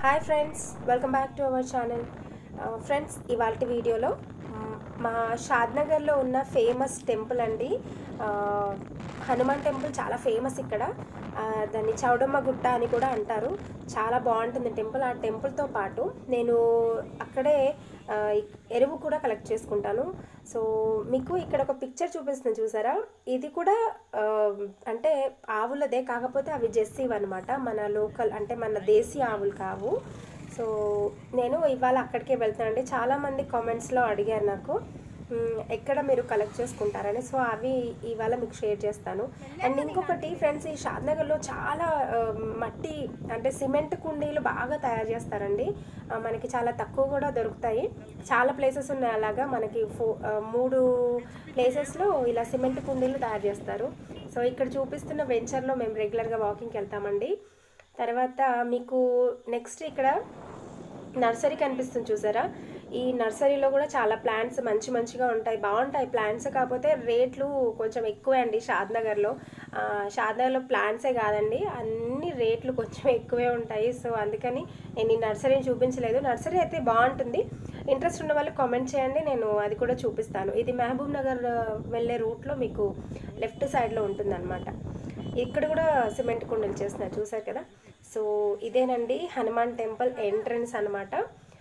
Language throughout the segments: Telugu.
hi friends welcome back to our channel friends ఇవాళ వీడియోలో మ్, మా షాద్నగర్లో ఉన్న ఫేమస్ టెంపుల్ అండి ఆ, హనుమాన్ టెంపుల్ చాలా ఫేమస్ ఇక్కడ ఆ, దాన్ని చౌడమ్మ గుట్ట అని కూడా అంటారు చాలా బాగుంటుంది టెంపుల్ ఆ టెంపుల్తో పాటు నేను అక్కడే ఆ, ఎరువు కూడా కలెక్ట్ చేసుకుంటాను సో మీకు ఇక్కడ ఒక పిక్చర్ చూపిస్తుంది చూసారా ఇది కూడా ఆ, అంటే ఆవులదే కాకపోతే అవి జెస్సీవ్ అనమాట మన లోకల్ అంటే మన దేశీ ఆవులు కావు సో నేను ఇవాళ అక్కడికే వెళ్తానండి చాలామంది కామెంట్స్లో అడిగారు నాకు మ్, ఎక్కడ మీరు కలెక్ట్ చేసుకుంటారని సో అవి ఇవాళ మీకు షేర్ చేస్తాను అండ్ ఇంకొకటి ఫ్రెండ్స్ ఈ షాద్నగర్లో చాలా ఆ, మట్టి అంటే సిమెంట్ కుండీలు బాగా తయారు చేస్తారండి ఆ, మనకి చాలా తక్కువ కూడా దొరుకుతాయి చాలా ప్లేసెస్ ఉన్నాయి అలాగా మనకి ఫో ఆ, మూడు ప్లేసెస్లో ఇలా సిమెంట్ కుండీలు తయారు చేస్తారు సో ఇక్కడ చూపిస్తున్న వెంచర్లో మేము రెగ్యులర్గా వాకింగ్కి వెళ్తామండి తర్వాత మీకు నెక్స్ట్ ఇక్కడ నర్సరీ కనిపిస్తుంది చూసారా ఈ నర్సరీలో కూడా చాలా ప్లాంట్స్ మంచి మంచిగా ఉంటాయి బాగుంటాయి ప్లాంట్స్ కాకపోతే రేట్లు కొంచెం ఎక్కువే అండి షాద్నగర్లో ఆ, షాద్నగర్లో ప్లాంట్సే కాదండి అన్ని రేట్లు కొంచెం ఎక్కువే ఉంటాయి సో అందుకని నేను ఈ నర్సరీని చూపించలేదు నర్సరీ అయితే బాగుంటుంది ఇంట్రెస్ట్ ఉన్న వాళ్ళు కామెంట్ చేయండి నేను అది కూడా చూపిస్తాను ఇది మహబూబ్ నగర్ ఆ, వెళ్ళే రూట్లో మీకు లెఫ్ట్ సైడ్లో ఉంటుందన్నమాట ఇక్కడ కూడా సిమెంట్ కుండలు చేస్తున్నారు చూసారు కదా సో ఇదేనండి హనుమాన్ టెంపుల్ ఎంట్రన్స్ అనమాట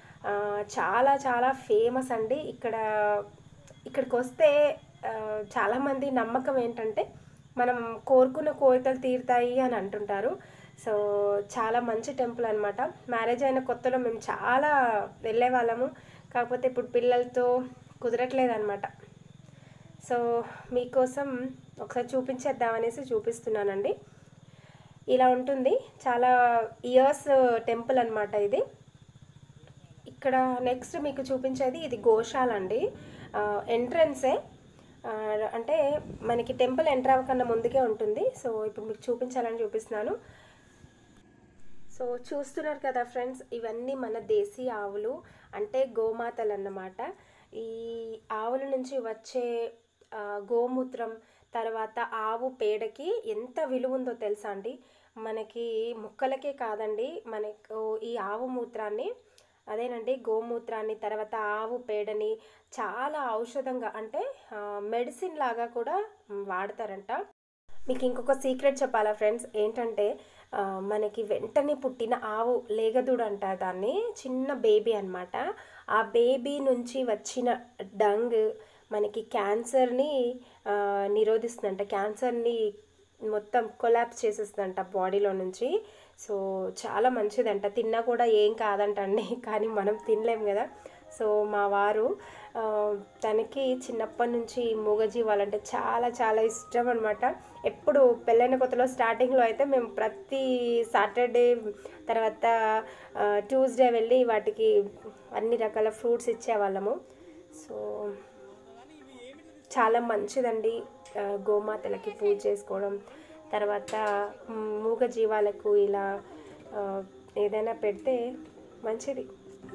చాలా చాలా ఫేమస్ అండి ఇక్కడ ఇక్కడికి వస్తే ఆ, చాలామంది నమ్మకం ఏంటంటే మనం కోరుకున్న కోరికలు తీరుతాయి అని అంటుంటారు సో చాలా మంచి టెంపుల్ అనమాట మ్యారేజ్ అయిన కొత్తలో మేము చాలా వెళ్ళే వాళ్ళము కాకపోతే ఇప్పుడు పిల్లలతో కుదరట్లేదు అనమాట సో మీకోసం ఒకసారి చూపించేద్దామనేసి చూపిస్తున్నానండి ఇలా ఉంటుంది చాలా ఇయర్స్ టెంపుల్ అనమాట ఇది ఇక్కడ నెక్స్ట్ మీకు చూపించేది ఇది గోశాల అండి ఎంట్రన్సే అంటే మనకి టెంపుల్ ఎంటర్ అవ్వకన్నా ముందుకే ఉంటుంది సో ఇప్పుడు మీకు చూపించాలని చూపిస్తున్నాను సో చూస్తున్నారు కదా ఫ్రెండ్స్ ఇవన్నీ మన దేశీ ఆవులు అంటే గోమాతలు అన్నమాట ఈ ఆవుల నుంచి వచ్చే ఆ, గోమూత్రం తర్వాత ఆవు పేడకి ఎంత విలువ ఉందో తెలుసా అండి మనకి ముక్కలకే కాదండి మనకు ఈ ఆవు మూత్రాన్ని అదేనండి గోమూత్రాన్ని తర్వాత ఆవు పేడని చాలా ఔషధంగా అంటే మెడిసిన్ లాగా కూడా వాడతారంట మీకు ఇంకొక సీక్రెట్ చెప్పాలా ఫ్రెండ్స్ ఏంటంటే ఆ, మనకి వెంటనే పుట్టిన ఆవు లేగదూడు అంటారు దాన్ని చిన్న బేబీ అన్నమాట ఆ బేబీ నుంచి వచ్చిన డంగ్ మనకి క్యాన్సర్ని ఆ, నిరోధిస్తుందంట క్యాన్సర్ని మొత్తం కొలాప్స్ చేసేస్తుందంట బాడీలో నుంచి సో చాలా మంచిదంట తిన్నా కూడా ఏం కాదంటండి కానీ మనం తినలేం కదా సో మా వారు ఆ, తనకి చిన్నప్పటి నుంచి మూగజీవాలంటే చాలా చాలా ఇష్టం అనమాట ఎప్పుడు పెళ్ళైన కొత్తలో స్టార్టింగ్లో అయితే మేము ప్రతి సాటర్డే తర్వాత ఆ, ట్యూస్డే వెళ్ళి వాటికి అన్ని రకాల ఫ్రూట్స్ ఇచ్చేవాళ్ళము సో చాలా మంచిదండి ఆ, గోమాతలకి పూజ చేసుకోవడం తర్వాత మ్, మూగ జీవాలకు ఇలా ఆ, ఏదైనా పెడితే మంచిది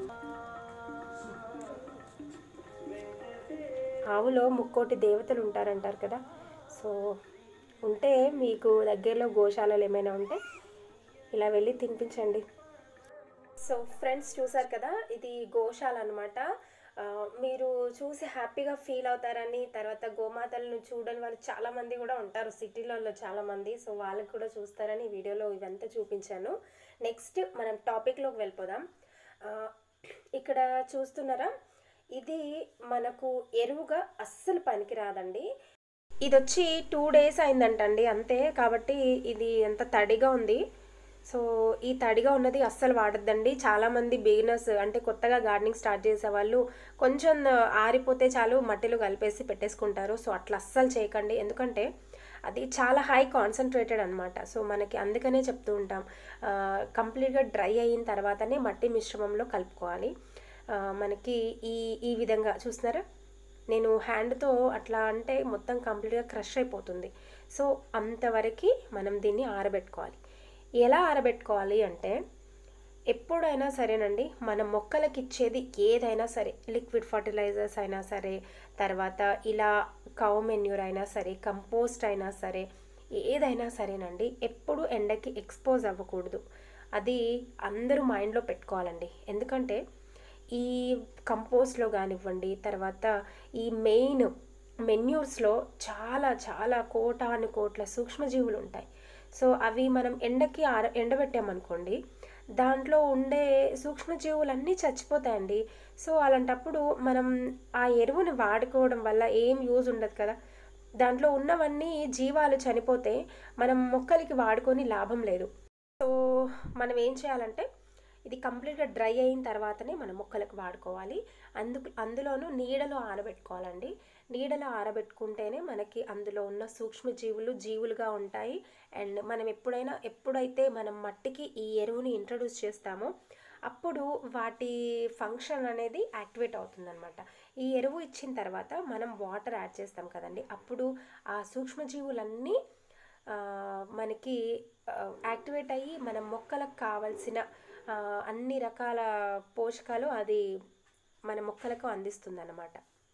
ఆవులో ముక్కోటి దేవతలు ఉంటారంటారు కదా సో ఉంటే మీకు దగ్గరలో గోశాలలు ఏమైనా ఉంటే ఇలా వెళ్ళి తినిపించండి సో ఫ్రెండ్స్ చూసారు కదా ఇది గోశాల అనమాట మీరు చూసి హ్యాపీగా ఫీల్ అవుతారని తర్వాత గోమాతలను చూడని వాళ్ళు చాలా మంది కూడా ఉంటారు సిటీలలో చాలా మంది సో వాళ్ళకి కూడా చూస్తారని ఈ వీడియోలో ఇవంతా చూపించాను నెక్స్ట్ మనం టాపిక్లోకి వెళ్ళిపోదాం ఆ, ఇక్కడ చూస్తున్నారా ఇది మనకు ఎరువుగా అస్సలు పనికిరాదండి ఇది వచ్చి టూ డేస్ అయిందంటండి అంతే కాబట్టి ఇది ఎంత తడిగా ఉంది సో ఈ తడిగా ఉన్నది అస్సలు వాడద్దండి చాలామంది బిగినర్స్ అంటే కొత్తగా గార్డెనింగ్ స్టార్ట్ చేసే వాళ్ళు కొంచెం ఆరిపోతే చాలు మట్టిలో కలిపేసి పెట్టేసుకుంటారు సో అట్లా అస్సలు చేయకండి ఎందుకంటే అది చాలా హై కాన్సన్ట్రేటెడ్ అనమాట సో మనకి అందుకనే చెప్తూ ఉంటాం కంప్లీట్గా డ్రై అయిన తర్వాతనే మట్టి మిశ్రమంలో కలుపుకోవాలి ఆ, మనకి ఈ ఈ విధంగా చూస్తున్నారా నేను హ్యాండ్తో అట్లా అంటే మొత్తం కంప్లీట్గా క్రష్ అయిపోతుంది సో అంతవరకు మనం దీన్ని ఆరబెట్టుకోవాలి ఎలా ఆరబెట్టుకోవాలి అంటే ఎప్పుడైనా సరేనండి మన మొక్కలకి ఇచ్చేది ఏదైనా సరే లిక్విడ్ ఫర్టిలైజర్స్ అయినా సరే తర్వాత ఇలా కౌ మెన్యూర్ అయినా సరే కంపోస్ట్ అయినా సరే ఏదైనా సరేనండి ఎప్పుడు ఎండకి ఎక్స్పోజ్ అవ్వకూడదు అది అందరూ మైండ్లో పెట్టుకోవాలండి ఎందుకంటే ఈ కంపోస్ట్లో కానివ్వండి తర్వాత ఈ మెయిన్ మెన్యూర్స్లో చాలా చాలా కోటాను కోట్ల సూక్ష్మజీవులు ఉంటాయి సో అవి మనం ఎండకి ఆర ఎండబెట్టామనుకోండి దాంట్లో ఉండే సూక్ష్మజీవులన్నీ చచ్చిపోతాయండి సో అలాంటప్పుడు మనం ఆ ఎరువుని వాడుకోవడం వల్ల ఏం యూజ్ ఉండదు కదా దాంట్లో ఉన్నవన్నీ జీవాలు చనిపోతే మనం మొక్కలకి వాడుకొని లాభం లేదు సో మనం ఏం చేయాలంటే ఇది కంప్లీట్గా డ్రై అయిన తర్వాతనే మనం మొక్కలకు వాడుకోవాలి అందుకు అందులోనూ నీడలో ఆరబెట్టుకోవాలండి నీడలో ఆరబెట్టుకుంటేనే మనకి అందులో ఉన్న సూక్ష్మజీవులు జీవులుగా ఉంటాయి అండ్ మనం ఎప్పుడైనా ఎప్పుడైతే మనం మట్టికి ఈ ఎరువుని ఇంట్రడ్యూస్ చేస్తామో అప్పుడు వాటి ఫంక్షన్ అనేది యాక్టివేట్ అవుతుందన్నమాట ఈ ఎరువు ఇచ్చిన తర్వాత మనం వాటర్ యాడ్ చేస్తాం కదండి అప్పుడు ఆ సూక్ష్మజీవులన్నీ ఆ, మనకి యాక్టివేట్ అయ్యి మన మొక్కలకు కావలసిన ఆ, అన్ని రకాల పోషకాలు అది మన మొక్కలకు అందిస్తుంది అన్నమాట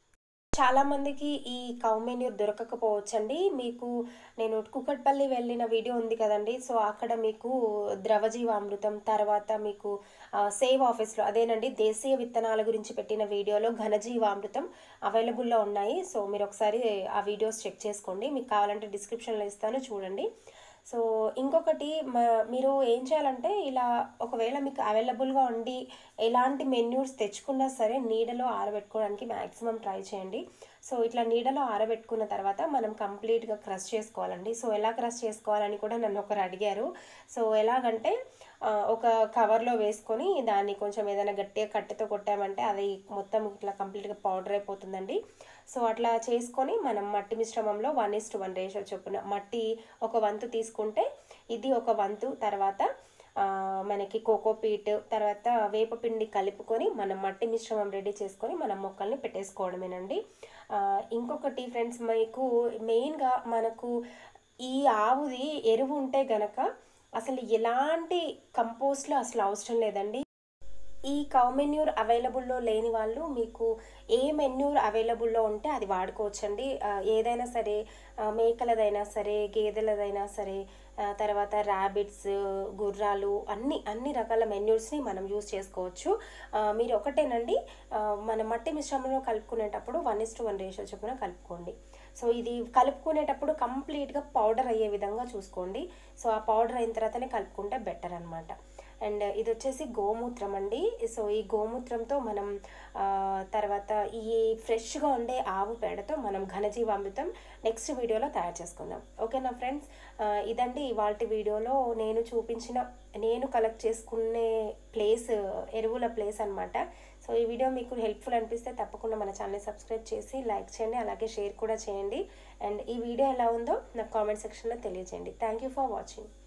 చాలామందికి ఈ కౌ మెన్యూర్ దొరకకపోవచ్చండి మీకు నేను కుకట్పల్లి వెళ్ళిన వీడియో ఉంది కదండి సో అక్కడ మీకు ద్రవజీవామృతం తర్వాత మీకు ఆ, సేవ్ ఆఫీస్లో అదేనండి దేశీయ విత్తనాల గురించి పెట్టిన వీడియోలో ఘనజీవామృతం అవైలబుల్లో ఉన్నాయి సో మీరు ఒకసారి ఆ వీడియోస్ చెక్ చేసుకోండి మీకు కావాలంటే డిస్క్రిప్షన్లో ఇస్తాను చూడండి సో ఇంకొకటి మ- మీరు ఏం చేయాలంటే ఇలా ఒకవేళ మీకు అవైలబుల్గా ఉండి ఎలాంటి మెన్యూస్ తెచ్చుకున్నా సరే నీడలో ఆరబెట్టుకోవడానికి మ్యాక్సిమం ట్రై చేయండి సో ఇట్లా నీడలో ఆరబెట్టుకున్న తర్వాత మనం కంప్లీట్గా క్రష్ చేసుకోవాలండి సో ఎలా క్రష్ చేసుకోవాలని కూడా నన్ను ఒకరు అడిగారు సో ఎలాగంటే ఆ, ఒక కవర్లో వేసుకొని దాన్ని కొంచెం ఏదైనా గట్టిగా కట్టెతో కొట్టామంటే అది మొత్తం ఇట్లా కంప్లీట్గా పౌడర్ అయిపోతుందండి సో అట్లా చేసుకొని మనం మట్టి మిశ్రమంలో one is to one ratio చొప్పున మట్టి ఒక వంతు తీసుకుంటే ఇది ఒక వంతు తర్వాత ఆ, మనకి కోకోపీట్ తర్వాత వేపపిండి కలుపుకొని మనం మట్టి మిశ్రమం రెడీ చేసుకొని మనం మొక్కల్ని పెట్టేసుకోవడమేనండి ఆ, ఇంకొకటి ఫ్రెండ్స్ మీకు మెయిన్గా మనకు ఈ ఆవుది ఎరువు ఉంటే గనక అసలు ఎలాంటి కంపోస్ట్లు అసలు అవసరం లేదండి ఈ కౌ మెన్యూర్ అవైలబుల్లో లేని వాళ్ళు మీకు ఏ మెన్యూర్ అవైలబుల్లో ఉంటే అది వాడుకోవచ్చండి ఆ, ఏదైనా సరే ఆ, మేకలదైనా సరే గేదెలదైనా సరే ఆ, తర్వాత ర్యాబిట్స్ గుర్రాలు అన్ని అన్ని రకాల మెన్యూర్స్ని మనం యూస్ చేసుకోవచ్చు ఆ, మీరు ఒకటేనండి ఆ, మన మట్టి మిశ్రమంలో కలుపుకునేటప్పుడు one is to one ratio చొప్పున కలుపుకోండి సో ఇది కలుపుకునేటప్పుడు కంప్లీట్గా పౌడర్ అయ్యే విధంగా చూసుకోండి సో ఆ పౌడర్ అయిన తర్వాతనే కలుపుకుంటే బెటర్ అనమాట అండ్ ఇది వచ్చేసి గోమూత్రం అండి సో ఈ గోమూత్రంతో మనం ఆ, తర్వాత ఈ ఫ్రెష్గా ఉండే ఆవు పేడతో మనం ఘనజీవామృతం నెక్స్ట్ వీడియోలో తయారు చేసుకుందాం ఓకేనా ఫ్రెండ్స్ ఆ, ఇదండి ఇవాళ వీడియోలో నేను చూపించిన నేను కలెక్ట్ చేసుకునే ప్లేస్ ఎరువుల ప్లేస్ అన్నమాట సో ఈ వీడియో మీకు హెల్ప్ఫుల్ అనిపిస్తే తప్పకుండా మన ఛానల్ని సబ్స్క్రైబ్ చేసి లైక్ చేయండి అలాగే షేర్ కూడా చేయండి అండ్ ఈ వీడియో ఎలా ఉందో నాకు కామెంట్ సెక్షన్లో తెలియజేయండి థ్యాంక్ యూ ఫర్ వాచింగ్